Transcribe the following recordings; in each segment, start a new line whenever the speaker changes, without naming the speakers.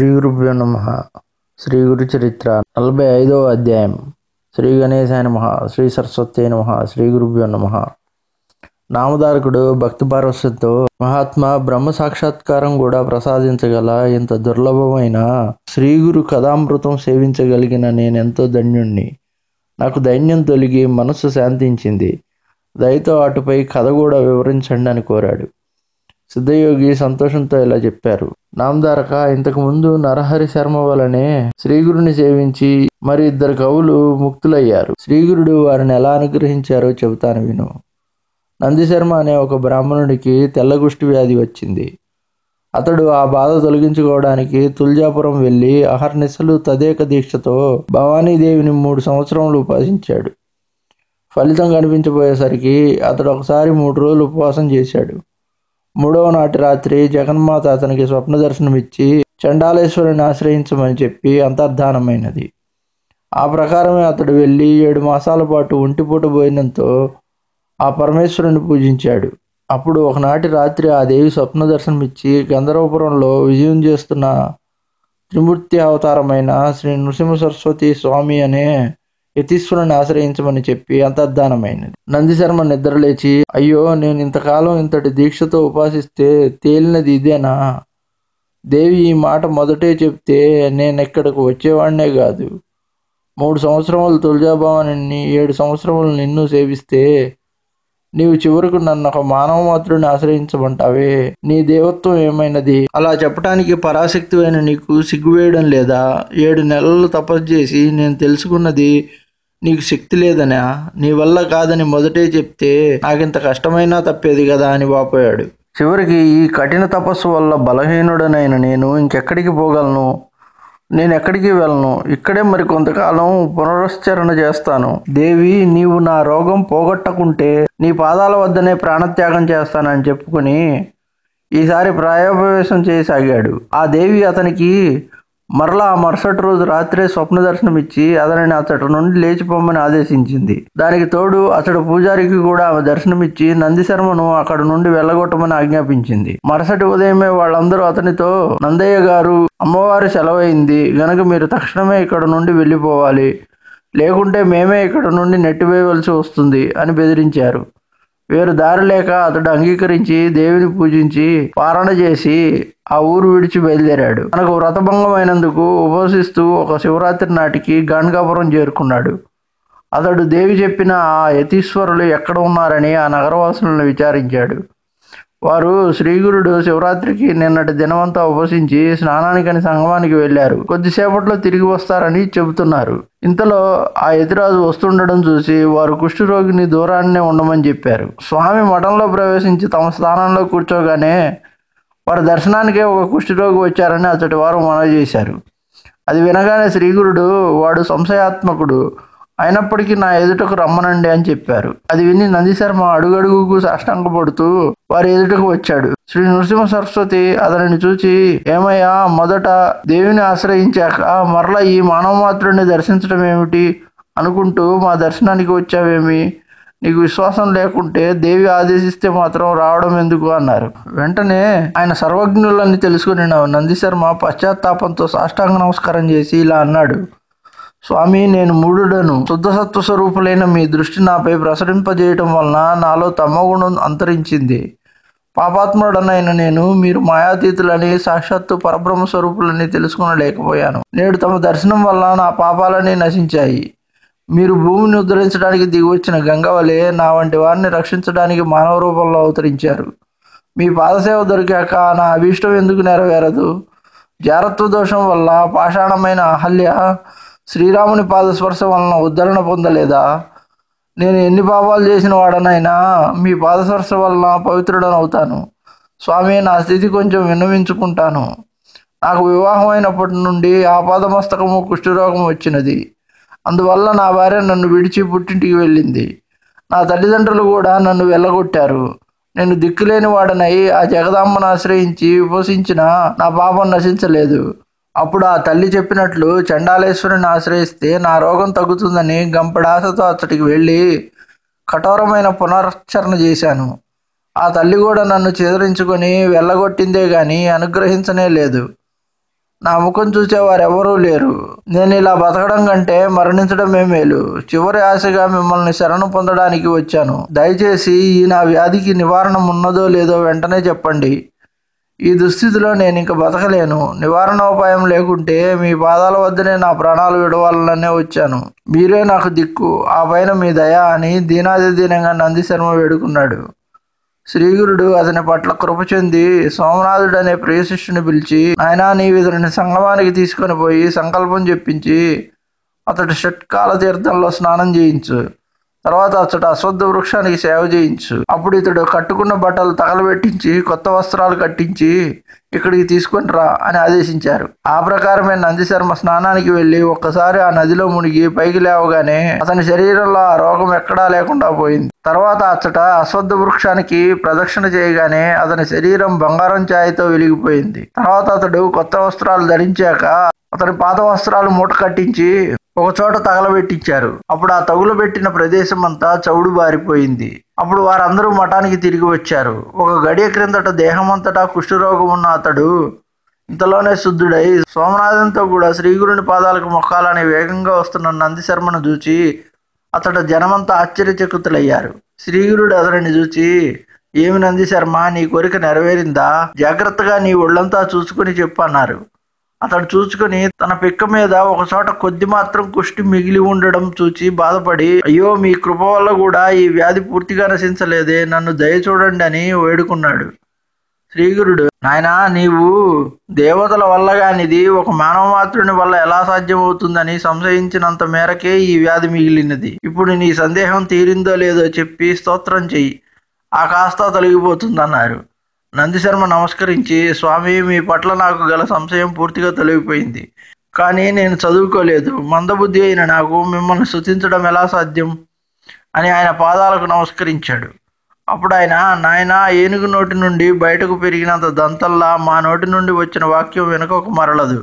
శ్రీ గురుభ్యో నమ శ్రీ గురు చరిత్ర నలభై ఐదవ అధ్యాయం శ్రీ గణేశాయ నమ శ్రీ సరస్వతి నమ శ్రీ గురుభ్యో నమ నామధారకుడు భక్తి పారవశ్యంతో మహాత్మా బ్రహ్మ సాక్షాత్కారం కూడా ప్రసాదించగల ఇంత దుర్లభమైన శ్రీ గురు కథామృతం సేవించగలిగిన నేనెంతో ధన్యుణ్ణి నాకు దైన్యం తొలగి మనస్సు శాంతించింది దయతో అటుపై కథ కూడా వివరించండి అని కోరాడు సిద్ధయోగి సంతోషంతో ఇలా చెప్పారు నామధారక ఇంతకు ముందు నరహరి శర్మ వలనే శ్రీగురుని సేవించి మరి ఇద్దరు కవులు ముక్తులయ్యారు శ్రీగురుడు వారిని ఎలా అనుగ్రహించారో చెబుతాను విను నందిశర్మ అనే ఒక బ్రాహ్మణుడికి తెల్లగుష్టి వ్యాధి వచ్చింది అతడు ఆ బాధ తొలగించుకోవడానికి తుల్జాపురం వెళ్ళి అహర్నిశలు తదేక దీక్షతో భవానీదేవిని మూడు సంవత్సరములు ఉపాసించాడు ఫలితం కనిపించబోయేసరికి అతడు ఒకసారి మూడు రోజులు ఉపవాసం చేశాడు మూడవ నాటి రాత్రి జగన్మాత అతనికి స్వప్న దర్శనమిచ్చి చండాలేశ్వరుని ఆశ్రయించమని చెప్పి అంతర్ధానమైనది ఆ ప్రకారమే అతడు వెళ్ళి ఏడు మాసాల పాటు ఒంటిపూట భోజనంతో ఆ పరమేశ్వరుని పూజించాడు అప్పుడు ఒకనాటి రాత్రి ఆ దేవి స్వప్న దర్శనమిచ్చి గంధర్వపురంలో విజయం చేస్తున్న త్రిమూర్తి అవతారమైన శ్రీ నృసింహ సరస్వతి స్వామి అనే యతీశ్వరుని ఆశ్రయించమని చెప్పి అంతర్ధానమైనది నందిశర్మ నిద్రలేచి అయ్యో నేను ఇంతకాలం ఇంతటి దీక్షతో ఉపాసిస్తే తేలినది ఇదేనా దేవి ఈ మాట మొదటే చెప్తే నేను ఇక్కడకు వచ్చేవాడినే కాదు మూడు సంవత్సరములు తులజాభావాని ఏడు సంవత్సరములు నిన్ను సేవిస్తే నీవు చివరకు నన్ను ఒక మానవ మాత్రుని ఆశ్రయించమంటావే నీ దేవత్వం ఏమైనది అలా చెప్పడానికి పరాశక్తి అయిన నీకు సిగ్గువేయడం లేదా ఏడు నెలలు తపస్సు చేసి నేను తెలుసుకున్నది నీకు శక్తి లేదనా నీ వల్ల కాదని మొదటే చెప్తే నాకింత కష్టమైనా తప్పేది కదా అని వాపోయాడు చివరికి ఈ కఠిన తపస్సు వల్ల బలహీనుడనైన నేను ఇంకెక్కడికి పోగలను నేను ఎక్కడికి వెళ్ళను ఇక్కడే మరి కొంతకాలం పునరుశ్చరణ చేస్తాను దేవి నీవు నా రోగం పోగొట్టకుంటే నీ పాదాల వద్దనే ప్రాణత్యాగం చేస్తానని చెప్పుకొని ఈసారి ప్రాయోపవేశం చేయసాగాడు ఆ దేవి అతనికి మరలా ఆ మరుసటి రోజు రాత్రే స్వప్న దర్శనం ఇచ్చి అతనిని అతడి నుండి లేచిపోమని ఆదేశించింది దానికి తోడు అతడు పూజారికి కూడా ఆమె దర్శనమిచ్చి నందిశర్మను అక్కడి నుండి వెళ్ళగొట్టమని ఆజ్ఞాపించింది మరుసటి ఉదయమే వాళ్ళందరూ అతనితో నందయ్య గారు అమ్మవారి సెలవైంది గనక మీరు తక్షణమే ఇక్కడ నుండి వెళ్ళిపోవాలి లేకుంటే మేమే ఇక్కడ నుండి నెట్టివేయవలసి వస్తుంది అని బెదిరించారు వేరు దారి లేక అతడు అంగీకరించి దేవిని పూజించి పారణ చేసి ఆ ఊరు విడిచి బయలుదేరాడు తనకు వ్రతభంగమైనందుకు ఉపవసిస్తూ ఒక శివరాత్రి నాటికి గాన్గాపురం చేరుకున్నాడు అతడు దేవి చెప్పిన ఆ యతీశ్వరులు ఎక్కడ ఉన్నారని ఆ నగరవాసులను విచారించాడు వారు శ్రీగురుడు శివరాత్రికి నిన్నటి దినమంతా ఉపసించి స్నానానికని సంగమానికి వెళ్ళారు కొద్దిసేపట్లో తిరిగి వస్తారని చెబుతున్నారు ఇంతలో ఆ ఎతిరాజు వస్తుండడం చూసి వారు కుష్ఠరోగిని దూరాన్నే ఉండమని చెప్పారు స్వామి మఠంలో ప్రవేశించి తమ స్థానంలో కూర్చోగానే వారి దర్శనానికే ఒక కుష్ఠరోగి వచ్చారని అతడి వారు మనవి చేశారు అది వినగానే శ్రీగురుడు వాడు సంశయాత్మకుడు అయినప్పటికీ నా ఎదుటకు రమ్మనండి అని చెప్పారు అది విని నందిశర్మ అడుగడుగుకు సాష్టాంగపడుతూ వారి ఎదుటకు వచ్చాడు శ్రీ నృసింహ సరస్వతి అతనిని చూచి ఏమయ్యా మొదట దేవిని ఆశ్రయించాక మరలా ఈ మానవ మాత్రుడిని దర్శించడం ఏమిటి అనుకుంటూ మా దర్శనానికి వచ్చావేమి నీకు విశ్వాసం లేకుంటే దేవి ఆదేశిస్తే మాత్రం రావడం ఎందుకు అన్నారు వెంటనే ఆయన సర్వజ్ఞులని తెలుసుకుని నందిశర్మ పశ్చాత్తాపంతో సాష్టాంగ నమస్కారం చేసి ఇలా అన్నాడు స్వామి నేను మూఢుడను శుద్ధసత్వ స్వరూపులైన మీ దృష్టి నాపై ప్రసరింపజేయటం వలన నాలో తమగుణం అంతరించింది పాపాత్ముడనైన నేను మీరు మాయాతీతులని సాక్షాత్తు పరబ్రహ్మ స్వరూపులని తెలుసుకునలేకపోయాను నేడు తమ దర్శనం వల్ల నా పాపాలని నశించాయి మీరు భూమిని ఉద్ధరించడానికి దిగివచ్చిన గంగవలే నా వంటి వారిని రక్షించడానికి మానవ రూపంలో అవతరించారు మీ పాదసేవ దొరికాక నా అభీష్టం ఎందుకు నెరవేరదు జారత్వ దోషం వల్ల పాషాణమైన అహల్య శ్రీరాముని పాదస్పర్శ వలన ఉద్ధరణ పొందలేదా నేను ఎన్ని పాపాలు చేసిన వాడనైనా మీ పాదస్పర్శ వలన పవిత్రుడని అవుతాను స్వామి నా స్థితి కొంచెం విన్నవించుకుంటాను నాకు వివాహం అయినప్పటి నుండి ఆపాదమస్తకము కుష్ఠరోగం వచ్చినది అందువల్ల నా భార్య నన్ను విడిచి పుట్టింటికి వెళ్ళింది నా తల్లిదండ్రులు కూడా నన్ను వెళ్ళగొట్టారు నేను దిక్కులేని వాడనై ఆ జగదాంబను ఆశ్రయించి ఉపసించిన నా పాపం నశించలేదు అప్పుడు ఆ తల్లి చెప్పినట్లు చండాలేశ్వరుని ఆశ్రయిస్తే నా రోగం తగ్గుతుందని గంపడాసతో అతడికి వెళ్ళి కఠోరమైన పునశ్చరణ చేశాను ఆ తల్లి కూడా నన్ను చేదరించుకొని వెళ్ళగొట్టిందే గాని అనుగ్రహించనే లేదు నా ముఖం చూసేవారు ఎవరూ లేరు నేను ఇలా బతకడం కంటే మరణించడమే మేలు చివరి ఆశగా మిమ్మల్ని శరణు పొందడానికి వచ్చాను దయచేసి ఈ నా వ్యాధికి నివారణ ఉన్నదో లేదో వెంటనే చెప్పండి ఈ దుస్థితిలో నేను ఇంక బతకలేను నివారణ ఉపాయం లేకుంటే మీ పాదాల వద్దనే నా ప్రాణాలు విడవాలనే వచ్చాను మీరే నాకు దిక్కు ఆ పైన మీ దయ అని దీనాది దీనంగా నంది శర్మ వేడుకున్నాడు శ్రీగురుడు అతని పట్ల కృప చెంది సోమనాథుడు అనే ప్రియ శిష్యుని పిలిచి ఆయన నీవు ఇతని సంగమానికి తీసుకొని పోయి సంకల్పం చెప్పించి అతడు షట్కాల తీర్థంలో స్నానం చేయించు తర్వాత అతడు అశ్వద్ధ వృక్షానికి సేవ చేయించు అప్పుడు ఇతడు కట్టుకున్న బట్టలు తగలబెట్టించి కొత్త వస్త్రాలు కట్టించి ఇక్కడికి తీసుకొని రా అని ఆదేశించారు ఆ ప్రకారమే నందిశర్మ స్నానానికి వెళ్లి ఒక్కసారి ఆ నదిలో మునిగి పైకి లేవగానే అతని శరీరంలో ఆ రోగం ఎక్కడా లేకుండా పోయింది తర్వాత అచ్చట అశ్వద్ధ వృక్షానికి ప్రదక్షిణ చేయగానే అతని శరీరం బంగారం ఛాయతో వెలిగిపోయింది తర్వాత అతడు కొత్త వస్త్రాలు ధరించాక అతని పాత వస్త్రాలు మూట కట్టించి ఒక చోట తగలబెట్టించారు అప్పుడు ఆ తగులు పెట్టిన ప్రదేశం అంతా చౌడు బారిపోయింది అప్పుడు వారందరూ మఠానికి తిరిగి వచ్చారు ఒక గడియ క్రిందట దేహమంతటా కుష్ఠరోగం ఉన్న అతడు ఇంతలోనే శుద్ధుడై సోమనాథంతో కూడా శ్రీగురుని పాదాలకు మొక్కాలని వేగంగా వస్తున్న నందిశర్మను చూచి అతడు జనమంతా ఆశ్చర్యచకితులయ్యారు శ్రీగురుడు అతడిని చూచి ఏమి నందిశర్మ నీ కోరిక నెరవేరిందా జాగ్రత్తగా నీ ఒళ్ళంతా చూసుకుని చెప్పు అన్నారు అతడు చూసుకుని తన పిక్క మీద ఒక చోట కొద్ది మాత్రం కుష్టి మిగిలి ఉండడం చూచి బాధపడి అయ్యో మీ కృప వల్ల కూడా ఈ వ్యాధి పూర్తిగా నశించలేదే నన్ను దయ చూడండి అని వేడుకున్నాడు శ్రీగురుడు నాయనా నీవు దేవతల వల్ల కానిది ఒక మానవ మాత్రుని వల్ల ఎలా సాధ్యమవుతుందని సంశయించినంత మేరకే ఈ వ్యాధి మిగిలినది ఇప్పుడు నీ సందేహం తీరిందో లేదో చెప్పి స్తోత్రం చెయ్యి ఆ కాస్త తొలగిపోతుందన్నారు నందిశర్మ నమస్కరించి స్వామి మీ పట్ల నాకు గల సంశయం పూర్తిగా తొలగిపోయింది కానీ నేను చదువుకోలేదు మందబుద్ధి అయిన నాకు మిమ్మల్ని స్తుతించడం ఎలా సాధ్యం అని ఆయన పాదాలకు నమస్కరించాడు అప్పుడు ఆయన నాయన ఏనుగు నోటి నుండి బయటకు పెరిగినంత దంతల్లా మా నోటి నుండి వచ్చిన వాక్యం వెనుకకు మరలదు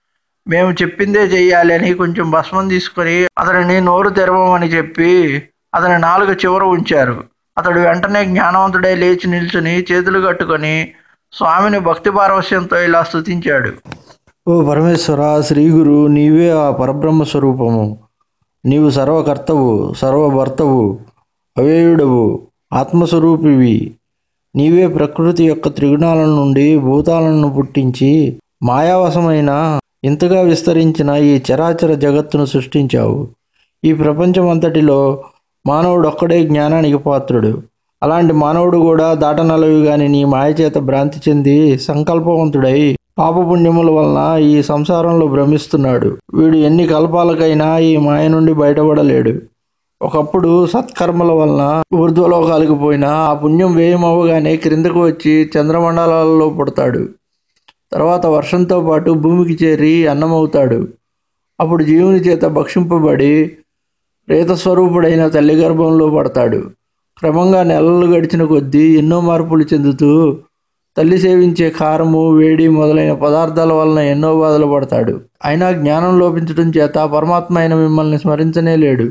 మేము చెప్పిందే చెయ్యాలి అని కొంచెం భస్మం తీసుకొని అతనిని నోరు తెరవమని చెప్పి అతని నాలుగు చివర ఉంచారు అతడు వెంటనే జ్ఞానవంతుడై లేచి నిల్చుని చేతులు కట్టుకొని స్వామిని భక్తి పారవశ్యంతో ఇలా స్తుతించాడు ఓ పరమేశ్వర శ్రీగురు నీవే ఆ పరబ్రహ్మ స్వరూపము నీవు సర్వకర్తవు సర్వభర్తవు అవేయుడవు ఆత్మస్వరూపివి నీవే ప్రకృతి యొక్క త్రిగుణాల నుండి భూతాలను పుట్టించి మాయావశమైన ఇంతగా విస్తరించిన ఈ చరాచర జగత్తును సృష్టించావు ఈ ప్రపంచమంతటిలో మానవుడు ఒక్కడే జ్ఞానానికి పాత్రుడు అలాంటి మానవుడు కూడా దాటనలవి గాని నీ మాయ చేత భ్రాంతి చెంది సంకల్పవంతుడై పాపపుణ్యముల వలన ఈ సంసారంలో భ్రమిస్తున్నాడు వీడు ఎన్ని కల్పాలకైనా ఈ మాయ నుండి బయటపడలేడు ఒకప్పుడు సత్కర్మల వలన ఊర్ధ్వలోకాలకు పోయినా ఆ పుణ్యం వ్యయమవగానే క్రిందకు వచ్చి చంద్రమండలాలలో పుడతాడు తర్వాత వర్షంతో పాటు భూమికి చేరి అన్నమవుతాడు అప్పుడు జీవుని చేత భక్షింపబడి ప్రేతస్వరూపుడైన తల్లి గర్భంలో పడతాడు క్రమంగా నెలలు గడిచిన కొద్దీ ఎన్నో మార్పులు చెందుతూ తల్లి సేవించే కారము వేడి మొదలైన పదార్థాల వలన ఎన్నో బాధలు పడతాడు అయినా జ్ఞానం లోపించడం చేత పరమాత్మ అయిన మిమ్మల్ని స్మరించనే లేడు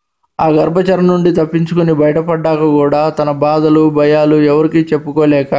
ఆ గర్భచర నుండి తప్పించుకొని బయటపడ్డాక కూడా తన బాధలు భయాలు ఎవరికీ చెప్పుకోలేక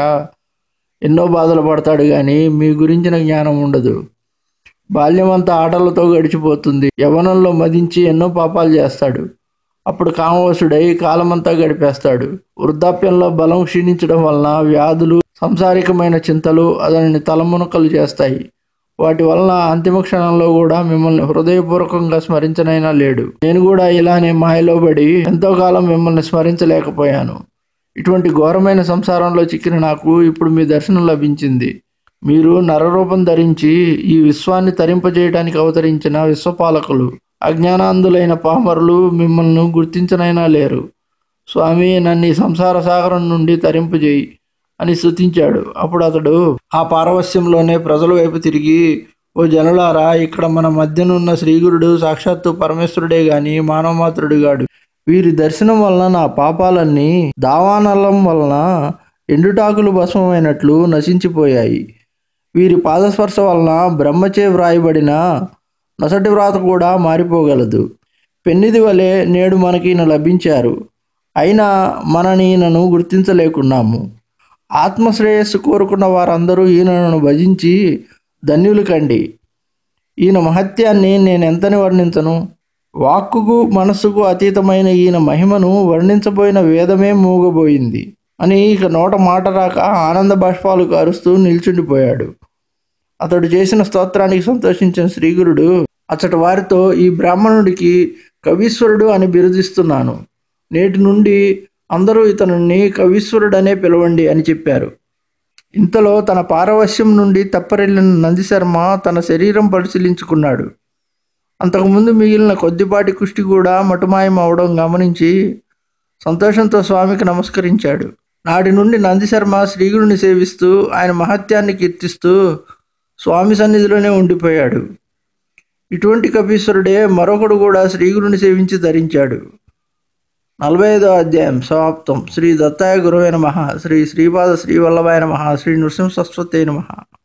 ఎన్నో బాధలు పడతాడు కానీ మీ గురించిన జ్ఞానం ఉండదు బాల్యమంతా ఆటలతో గడిచిపోతుంది యవనంలో మదించి ఎన్నో పాపాలు చేస్తాడు అప్పుడు కామవశుడై కాలమంతా గడిపేస్తాడు వృద్ధాప్యంలో బలం క్షీణించడం వలన వ్యాధులు సంసారికమైన చింతలు అతనిని తలమునకలు చేస్తాయి వాటి వలన అంతిమ క్షణంలో కూడా మిమ్మల్ని హృదయపూర్వకంగా స్మరించనైనా లేడు నేను కూడా ఇలానే మాయలో పడి ఎంతో కాలం మిమ్మల్ని స్మరించలేకపోయాను ఇటువంటి ఘోరమైన సంసారంలో చిక్కిన నాకు ఇప్పుడు మీ దర్శనం లభించింది మీరు నరరూపం ధరించి ఈ విశ్వాన్ని తరింపజేయడానికి అవతరించిన విశ్వపాలకులు అజ్ఞానాంధులైన పామరులు మిమ్మల్ని గుర్తించనైనా లేరు స్వామి నన్ను ఈ సంసార సాగరం నుండి తరింపజేయి అని స్తుతించాడు అప్పుడు అతడు ఆ పారవస్యంలోనే ప్రజల వైపు తిరిగి ఓ జనులారా ఇక్కడ మన మధ్యనున్న శ్రీగురుడు సాక్షాత్తు పరమేశ్వరుడే గాని మానవమాత్రుడు గాడు వీరి దర్శనం వలన నా పాపాలన్నీ దావానలం వలన ఎండుటాకులు భస్మమైనట్లు నశించిపోయాయి వీరి పాదస్పర్శ వలన బ్రహ్మచే వ్రాయబడిన నొసటి వ్రాత కూడా మారిపోగలదు పెన్నిది వలె నేడు మనకి ఈయన లభించారు అయినా మనని ఈయనను గుర్తించలేకున్నాము ఆత్మశ్రేయస్సు కోరుకున్న వారందరూ ఈయనను భజించి ధన్యులు కండి ఈయన మహత్యాన్ని నేను ఎంతని వర్ణించను వాక్కుకు మనస్సుకు అతీతమైన ఈయన మహిమను వర్ణించబోయిన వేదమే మూగబోయింది అని ఇక నోట మాట రాక ఆనంద బాష్పాలు కారుస్తూ నిల్చుండిపోయాడు అతడు చేసిన స్తోత్రానికి సంతోషించిన శ్రీగురుడు అచ్చటి వారితో ఈ బ్రాహ్మణుడికి కవీశ్వరుడు అని బిరుదిస్తున్నాను నేటి నుండి అందరూ ఇతనిని కవీశ్వరుడనే పిలవండి అని చెప్పారు ఇంతలో తన పారవశ్యం నుండి తప్పరెళ్ళిన నందిశర్మ తన శరీరం పరిశీలించుకున్నాడు అంతకుముందు మిగిలిన కొద్దిపాటి కుష్టి కూడా మటుమాయం అవడం గమనించి సంతోషంతో స్వామికి నమస్కరించాడు నాటి నుండి నందిశర్మ శ్రీగురుని సేవిస్తూ ఆయన మహత్యాన్ని కీర్తిస్తూ స్వామి సన్నిధిలోనే ఉండిపోయాడు ఇటువంటి కపీశ్వరుడే మరొకడు కూడా శ్రీగురుని సేవించి ధరించాడు నలభై ఐదో అధ్యాయం సమాప్తం శ్రీ దత్తాయ గురువైన మహా శ్రీ శ్రీపాద శ్రీవల్లభాయ నమ శ్రీ నృసింహ సరస్వతి నమ